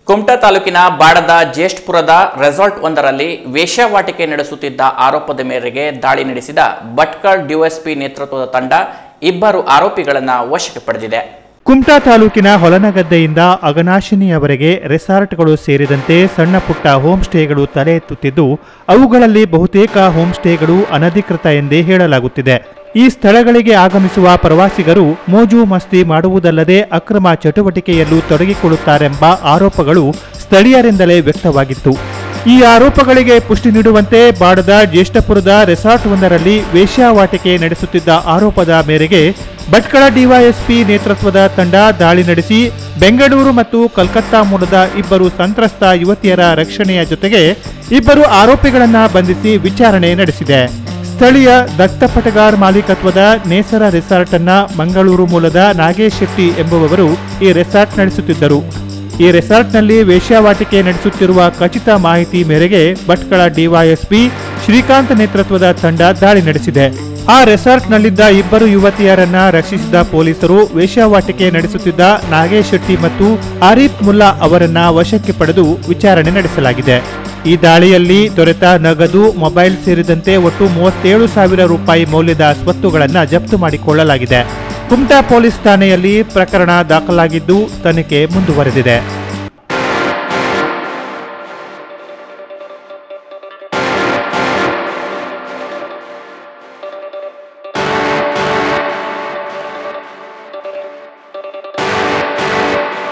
ಕುಮಟಾ ತಾಲೂಕಿನ ಬಾಡದ ಜ್ಯೇಷ್ಠಪುರದ ರೆಸಾರ್ಟ್ ಒಂದರಲ್ಲಿ ವೇಶ್ಯಾವಾಟಿಕೆ ನಡೆಸುತ್ತಿದ್ದ ಆರೋಪದ ಮೇರೆಗೆ ದಾಳಿ ನಡೆಸಿದ ಭಟ್ಕಳ್ ಡಿವೈಎಸ್ಪಿ ನೇತೃತ್ವದ ತಂಡ ಇಬ್ಬರು ಆರೋಪಿಗಳನ್ನು ವಶಕ್ಕೆ ಪಡೆದಿದೆ ಕುಮಟಾ ತಾಲೂಕಿನ ಹೊಲನಗದ್ದೆಯಿಂದ ಅಗನಾಶಿನಿಯವರೆಗೆ ರೆಸಾರ್ಟ್ಗಳು ಸೇರಿದಂತೆ ಸಣ್ಣ ಪುಟ್ಟ ಹೋಮ್ ಸ್ಟೇಗಳು ತಲೆ ಎತ್ತುತ್ತಿದ್ದು ಅವುಗಳಲ್ಲಿ ಬಹುತೇಕ ಹೋಮ್ ಸ್ಟೇಗಳು ಅನಧಿಕೃತ ಎಂದೇ ಹೇಳಲಾಗುತ್ತಿದೆ ಈ ಸ್ಥಳಗಳಿಗೆ ಆಗಮಿಸುವ ಪ್ರವಾಸಿಗರು ಮೋಜು ಮಸ್ತಿ ಮಾಡುವುದಲ್ಲದೆ ಅಕ್ರಮ ಚಟುವಟಿಕೆಯಲ್ಲೂ ತೊಡಗಿಕೊಳ್ಳುತ್ತಾರೆಂಬ ಆರೋಪಗಳು ಸ್ಥಳೀಯರಿಂದಲೇ ವ್ಯಕ್ತವಾಗಿತ್ತು ಈ ಆರೋಪಗಳಿಗೆ ಪುಷ್ಟಿ ನೀಡುವಂತೆ ಬಾಡದ ಜ್ಯೇಷ್ಠಪುರದ ರೆಸಾರ್ಟ್ ಒಂದರಲ್ಲಿ ವೇಶ್ಯಾವಾಟಿಕೆ ನಡೆಸುತ್ತಿದ್ದ ಆರೋಪದ ಮೇರೆಗೆ ಭಟ್ಕಳ ಡಿವೈಎಸ್ಪಿ ನೇತೃತ್ವದ ತಂಡ ದಾಳಿ ನಡೆಸಿ ಬೆಂಗಳೂರು ಮತ್ತು ಕಲ್ಕತ್ತಾ ಮೂಲದ ಇಬ್ಬರು ಸಂತ್ರಸ್ತ ಯುವತಿಯರ ರಕ್ಷಣೆಯ ಜೊತೆಗೆ ಇಬ್ಬರು ಆರೋಪಿಗಳನ್ನ ಬಂಧಿಸಿ ವಿಚಾರಣೆ ನಡೆಸಿದೆ ಸ್ಥಳೀಯ ದತ್ತಪಟಗಾರ್ ಮಾಲೀಕತ್ವದ ನೇಸರ ರೆಸಾರ್ಟ್ ಅನ್ನ ಮಂಗಳೂರು ಮೂಲದ ನಾಗೇಶ್ ಶೆಟ್ಟಿ ಎಂಬುವವರು ಈ ರೆಸಾರ್ಟ್ ನಡೆಸುತ್ತಿದ್ದರು ಈ ರೆಸಾರ್ಟ್ನಲ್ಲಿ ವೇಶ್ಯಾವಾಟಿಕೆ ನಡೆಸುತ್ತಿರುವ ಖಚಿತ ಮಾಹಿತಿ ಮೇರೆಗೆ ಭಟ್ಕಳ ಡಿವೈಎಸ್ಪಿ ಶ್ರೀಕಾಂತ್ ನೇತೃತ್ವದ ತಂಡ ದಾಳಿ ನಡೆಸಿದೆ ಆ ರೆಸಾರ್ಟ್ನಲ್ಲಿದ್ದ ಇಬ್ಬರು ಯುವತಿಯರನ್ನ ರಕ್ಷಿಸಿದ ಪೊಲೀಸರು ವೇಶ್ಯಾವಾಟಿಕೆ ನಡೆಸುತ್ತಿದ್ದ ನಾಗೇಶ್ ಶೆಟ್ಟಿ ಮತ್ತು ಆರೀಫ್ ಮುಲ್ಲಾ ಅವರನ್ನ ವಶಕ್ಕೆ ಪಡೆದು ವಿಚಾರಣೆ ನಡೆಸಲಾಗಿದೆ ಈ ದಾಳಿಯಲ್ಲಿ ದೊರೆತ ನಗದು ಮೊಬೈಲ್ ಸೇರಿದಂತೆ ಒಟ್ಟು ಮೂವತ್ತೇಳು ಸಾವಿರ ರೂಪಾಯಿ ಮೌಲ್ಯದ ಸ್ವತ್ತುಗಳನ್ನು ಜಪ್ತು ಮಾಡಿಕೊಳ್ಳಲಾಗಿದೆ ಕುಮಟಾ ಪೊಲೀಸ್ ಠಾಣೆಯಲ್ಲಿ ಪ್ರಕರಣ ದಾಖಲಾಗಿದ್ದು ತನಿಖೆ ಮುಂದುವರೆದಿದೆ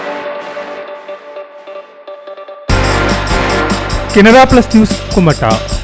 ಕೆನರಾ ಪ್ಲಸ್ ನ್ಯೂಸ್ ಕುಮಟಾ